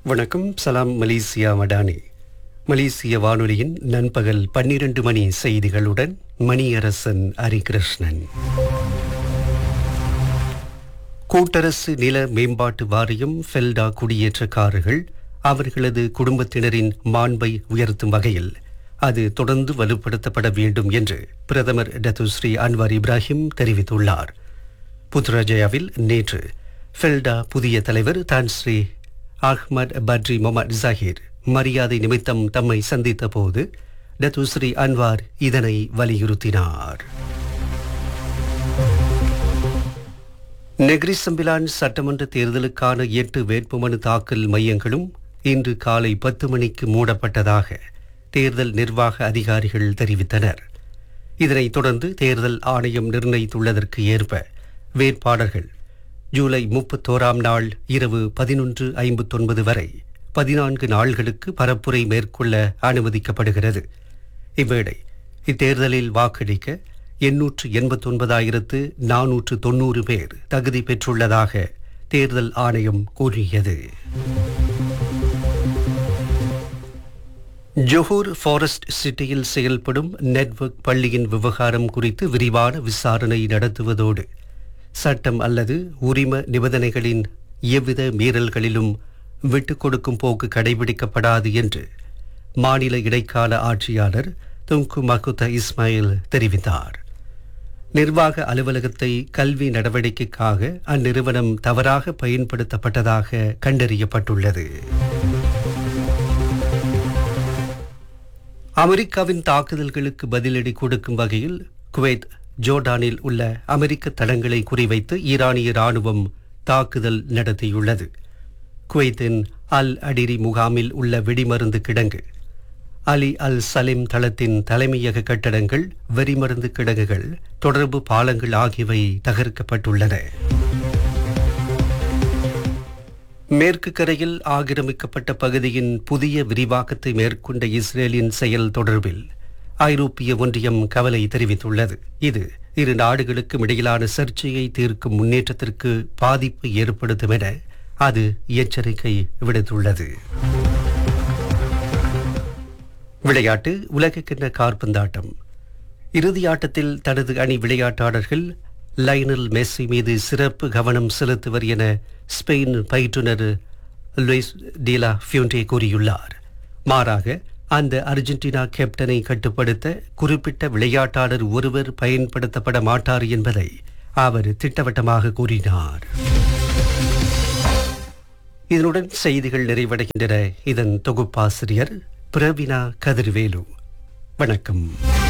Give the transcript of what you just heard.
வணக்கம் சலாம் மலேசியா மடானி மலேசிய வானொலியின் நண்பகல் பன்னிரண்டு மணி செய்திகளுடன் மணியரசன் ஹரிகிருஷ்ணன் கூட்டரசு நில மேம்பாட்டு வாரியம் ஃபெல்டா குடியேற்றக்காரர்கள் அவர்களது குடும்பத்தினரின் மாண்பை உயர்த்தும் வகையில் அது தொடர்ந்து வலுப்படுத்தப்பட வேண்டும் என்று பிரதமர் டத்துஸ்ரீ அன்வார் இப்ராஹிம் தெரிவித்துள்ளார் புத்ராஜயாவில் நேற்று ஃபெல்டா புதிய தலைவர் தான் ஸ்ரீ அஹ்மத் பட்ரி மொமட் ஜஹீர் மரியாதை நிமித்தம் தம்மை சந்தித்த போது டத்துஸ்ரீ அன்வார் இதனை வலியுறுத்தினார் நெக்ரி சம்பிலான் சட்டமன்ற தேர்தலுக்கான எட்டு வேட்புமனு தாக்கல் மையங்களும் இன்று காலை பத்து மணிக்கு மூடப்பட்டதாக தேர்தல் நிர்வாக அதிகாரிகள் தெரிவித்தனர் இதனைத் தொடர்ந்து தேர்தல் ஆணையம் நிர்ணயித்துள்ளதற்கு ஏற்ப வேட்பாளர்கள் ஜூலை முப்பத்தோராம் நாள் இரவு பதினொன்று ஐம்பத்தொன்பது வரை பதினான்கு நாள்களுக்கு பரப்புரை மேற்கொள்ள அனுமதிக்கப்படுகிறது இவ்வேளை இத்தேர்தலில் வாக்களிக்க எண்ணூற்று எண்பத்தொன்பதாயிரத்து நானூற்று தொன்னூறு பேர் தகுதி பெற்றுள்ளதாக தேர்தல் ஆணையம் கூறியது ஜொஹூர் ஃபாரஸ்ட் சிட்டியில் செயல்படும் நெட்வொர்க் பள்ளியின் விவகாரம் குறித்து விரிவான விசாரணை நடத்துவதோடு சட்டம் அல்லது உரிம நிபந்தனைகளின் எவ்வித மீறல்களிலும் விட்டுக் கொடுக்கும் போக்கு கடைபிடிக்கப்படாது என்று மாநில இடைக்கால ஆட்சியாளர் துங்கு மகுத இஸ்மாயில் தெரிவித்தார் நிர்வாக அலுவலகத்தை கல்வி நடவடிக்கைக்காக அந்நிறுவனம் தவறாக பயன்படுத்தப்பட்டதாக கண்டறியப்பட்டுள்ளது அமெரிக்காவின் தாக்குதல்களுக்கு பதிலடி கொடுக்கும் வகையில் குவைத் ஜோர்டானில் உள்ள அமெரிக்க தளங்களை குறிவைத்து ஈரானிய ராணுவம் தாக்குதல் நடத்தியுள்ளது குவைத்தின் அல் அடிரி முகாமில் உள்ள வெடிமருந்து கிடங்கு அலி அல் சலிம் தளத்தின் தலைமையக கட்டடங்கள் வெடிமருந்து கிடங்குகள் தொடர்பு பாலங்கள் ஆகியவை தகர்க்கப்பட்டுள்ளன மேற்கு கரையில் ஆக்கிரமிக்கப்பட்ட பகுதியின் புதிய விரிவாக்கத்தை மேற்கொண்ட இஸ்ரேலின் செயல் தொடர்பில் ஐரோப்பிய ஒன்றியம் கவலை தெரிவித்துள்ளது இது இரு நாடுகளுக்கும் இடையிலான சர்ச்சையை தீர்க்கும் முன்னேற்றத்திற்கு பாதிப்பு ஏற்படுத்தும் என அது எச்சரிக்கை விடுத்துள்ளது விளையாட்டு உலகக்கிண்ண கார்பந்தாட்டம் இறுதி ஆட்டத்தில் தனது அணி விளையாட்டாளர்கள் லைனல் மெஸ்ஸி மீது சிறப்பு கவனம் செலுத்துவர் என ஸ்பெயின் பயிற்றுனர் லூயிஸ் டீலா ஃபியூண்டே கூறியுள்ளார் மாறாக அந்த அர்ஜென்டினா கேப்டனை கட்டுப்படுத்த குறிப்பிட்ட விளையாட்டாளர் ஒருவர் பயன்படுத்தப்பட மாட்டார் என்பதை அவர் திட்டவட்டமாக கூறினார் இதனுடன் செய்திகள் நிறைவடைகின்றன இதன் தொகுப்பாசிரியர் பிரவினா கதிர்வேலு வணக்கம்